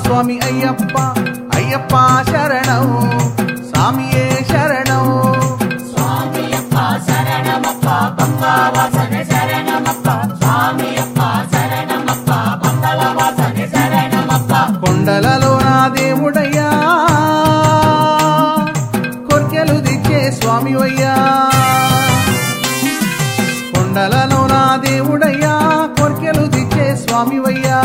స్వామి అయ్యప్ప అయ్యప్ప శరణం స్వామియే శరణం స్వామియప్ప శరణమప్ప బంగావాసన శరణమప్ప స్వామియప్ప శరణమప్ప బంగళవాసన శరణమప్ప కొండలలో నా దేవుడయ్యా కొర్కెలు దిచ్చే స్వామి అయ్యా కొండలలో నా దేవుడయ్యా కొర్కెలు దిచ్చే స్వామి అయ్యా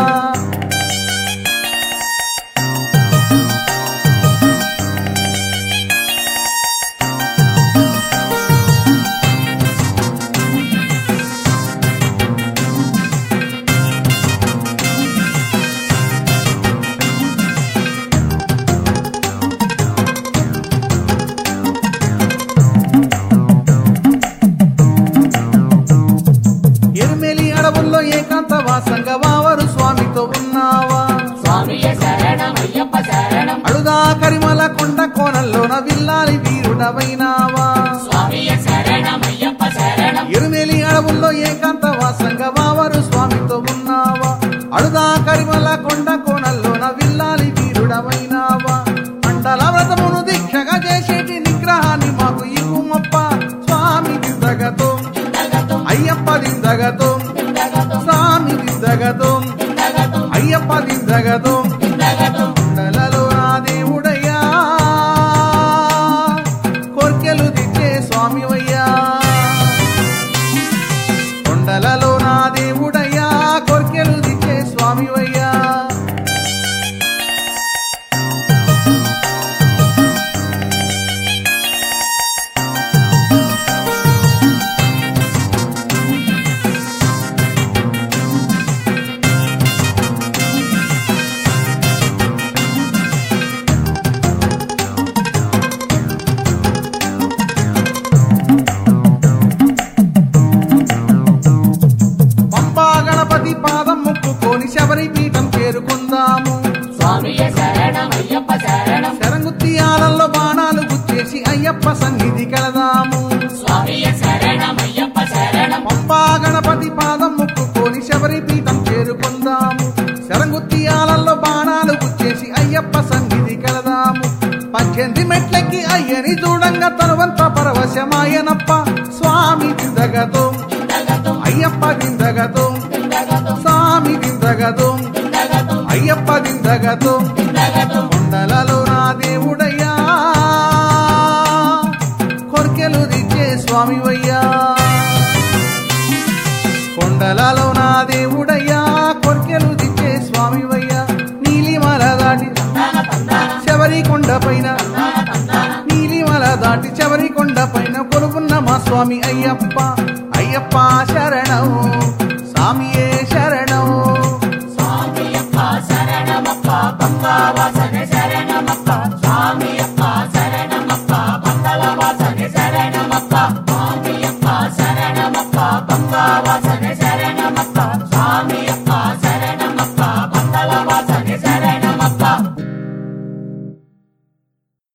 ఎరుమెలి అడవుల్లో ఏకాంత వాసంగా వావరు స్వామితో ఉన్నావా స్వామియ శరణమయ్యప్ప శరణం అడుదా కరిమల కొండ కోణంలోన విల్లాలి వీరుడవైనావా స్వామియ శరణమయ్యప్ప శరణం ఎరుమెలి అడవుల్లో ఏకాంత వాసంగా వావరు స్వామితో ఉన్నావా అడుదా కరిమల కొండ కోణంలోన విల్లాలి వీరుడవైనావా మండల వ్రతమును దీక్షగా చేసేటి నిగ్రహాన్ని మాకు ఇవ్వుమప్ప స్వామి దిందగతో దిందగతం అయ్యప్ప దిందగతో దిందగతం స్వామి దిందగతో దిందగతం అయ్యప్ప దిందగతో దిందగతం కొండలలో నా దేవుడయ్యా కోర్కెలు దిచ్చే స్వామివయ్యా కొండలలో నా దేవుడయ్యా కోర్కెలు దిచ్చే స్వామివయ్యా పంపా గణపతి పాదం ముక్కుకొని శబరి పీఠం చేరుకుందాము స్వామియ శరణమయ్యప్ప శరణం శరంగుత్తియాలలో బాణాలు గుచ్చేసి అయ్యప్ప సన్నిధి కలదాము స్వామియ శరణమయ్యప్ప శరణం పంపా గణపతి పాదం ముక్కుకొని శబరి పీఠం చేరుకుందాము శరంగుత్తియాలలో బాణాలు గుచ్చేసి అయ్యప్ప సన్నిధి కలదాము పద్దెనిమిది మెట్లకి అయ్యని చూడంగా తనువంత పరవశమాయనప్ప స్వామి దిందగతో దిందగతం అయ్యప్ప దిందగతో దిందగతం స్వామి దిందగతో దిందగతం అయ్యప్ప దిందగతో దిందగతం కొండలలో నా దేవుడయ్యా కొర్కెలు దిచ్చే స్వామివయ్యా కొండలలో నా దేవుడయ్యా కొర్కెలు దిచ్చే స్వామివయ్యా నీలిమల దాటి తందాన తందాన శబరి కొండ పైన తందాన తందాన నీలిమల దాటి శబరి కొండ పైన కొలుకున్న మా స్వామి అయ్యప్ప అయ్యప్ప శరణం స్వామియే శరణం స్వామియప్ప శరణమప్ప బంగావాసన శరణమప్ప స్వామియప్ప